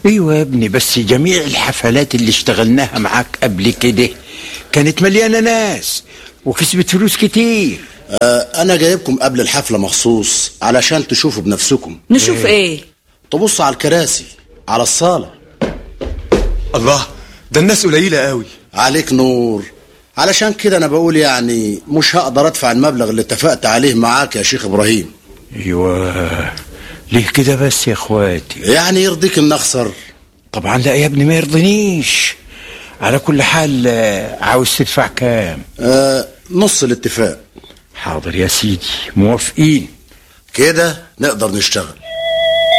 ايوه يا ابني بس جميع الحفلات اللي اشتغلناها معاك قبل كده كانت مليانه ناس وكسبت فلوس كتير آه انا جايبكم قبل الحفله مخصوص علشان تشوفوا بنفسكم نشوف ايه تبص على الكراسي على الصاله الله ده الناس قليلة قوي عليك نور علشان كده انا بقول يعني مش هقدر ادفع المبلغ اللي اتفقت عليه معاك يا شيخ ابراهيم ايوه ليه كده بس يا اخواتي يعني يرضيك ان اخسر طبعا لا يا ابني ما يرضنيش على كل حال آه، عاوز تدفع كام آه نص الاتفاق حاضر يا سيدي موافقين كده نقدر نشتغل